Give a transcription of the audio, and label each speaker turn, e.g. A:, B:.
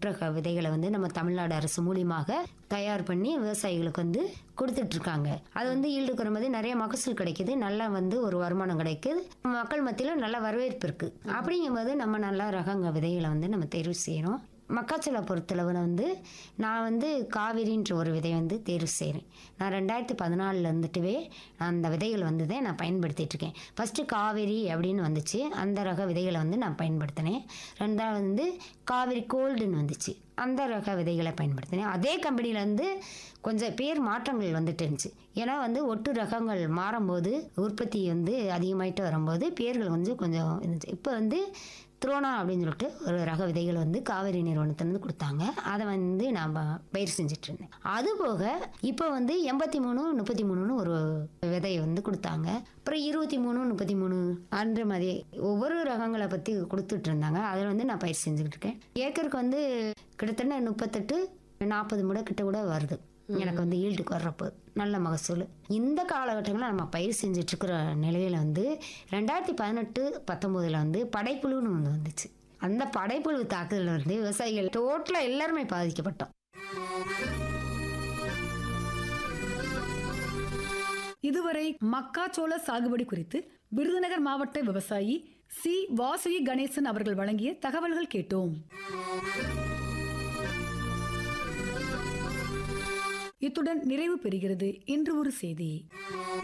A: ரக விதைகளை வந்து நம்ம தமிழ்நாடு அரசு மூலியமாக தயார் பண்ணி விவசாயிகளுக்கு வந்து கொடுத்துட்டு இருக்காங்க அது வந்து ஈல்டு குறைமதி நிறைய மகசூல் கிடைக்குது நல்லா வந்து ஒரு வருமானம் கிடைக்குது மக்கள் மத்தியில் நல்ல வரவேற்பு இருக்கு அப்படிங்கும்போது நம்ம நல்ல ரகங்க விதைகளை வந்து நம்ம தேர்வு செய்யறோம் மக்காச்சோள பொறுத்தளவில் வந்து நான் வந்து காவிரின்ற ஒரு விதை வந்து தேர்வு செய்கிறேன் நான் ரெண்டாயிரத்தி பதினாலில் இருந்துட்டுவே நான் அந்த விதைகள் வந்து தான் நான் பயன்படுத்திட்டு இருக்கேன் ஃபஸ்ட்டு காவிரி அப்படின்னு வந்துச்சு அந்த ரக விதைகளை வந்து நான் பயன்படுத்தினேன் ரெண்டாவது வந்து காவிரி கோல்டுன்னு வந்துச்சு அந்த ரக விதைகளை பயன்படுத்தினேன் அதே கம்பெனியில் வந்து கொஞ்சம் பேர் மாற்றங்கள் வந்துட்டு இருந்துச்சு ஏன்னா வந்து ஒட்டு ரகங்கள் மாறும்போது உற்பத்தி வந்து அதிகமாயிட்டு வரும்போது பேர்கள் வந்து கொஞ்சம் இருந்துச்சு இப்போ வந்து த்ரோனா அப்படின்னு சொல்லிட்டு ஒரு ரக விதைகள் வந்து காவேரி நிறுவனத்திலேருந்து கொடுத்தாங்க அதை வந்து நான் ப- பயிர் செஞ்சுட்டு இருந்தேன் அது போக இப்போ வந்து எண்பத்தி மூணு முப்பத்தி மூணுன்னு ஒரு விதை வந்து கொடுத்தாங்க அப்புறம் இருபத்தி மூணு முப்பத்தி மூணு அந்த மாதிரி ஒவ்வொரு ரகங்களை பற்றி கொடுத்துட்டு இருந்தாங்க அதில் வந்து நான் பயிர் செஞ்சுக்கிட்டு இருக்கேன் ஏக்கருக்கு வந்து கிட்டத்தட்ட முப்பத்தெட்டு நாற்பது முடை கிட்ட கூட வருது எனக்கு வந்து ஈல்டுக்கு வர்றப்போ நல்ல மகசூல் இந்த காலகட்டங்களில் நம்ம பயிர் செஞ்சுட்டு இருக்கிற நிலையில வந்து ரெண்டாயிரத்தி பதினெட்டு பத்தொம்போதில் வந்து படைப்புழுன்னு ஒன்று வந்துச்சு அந்த படைப்புழு தாக்குதல் வந்து விவசாயிகள் டோட்டலாக எல்லாருமே பாதிக்கப்பட்டோம்
B: இதுவரை மக்காச்சோள சாகுபடி குறித்து விருதுநகர் மாவட்ட விவசாயி சி வாசுகி கணேசன் அவர்கள் வழங்கிய தகவல்கள் கேட்டோம் இத்துடன் நிறைவு பெறுகிறது இன்று ஒரு செய்தி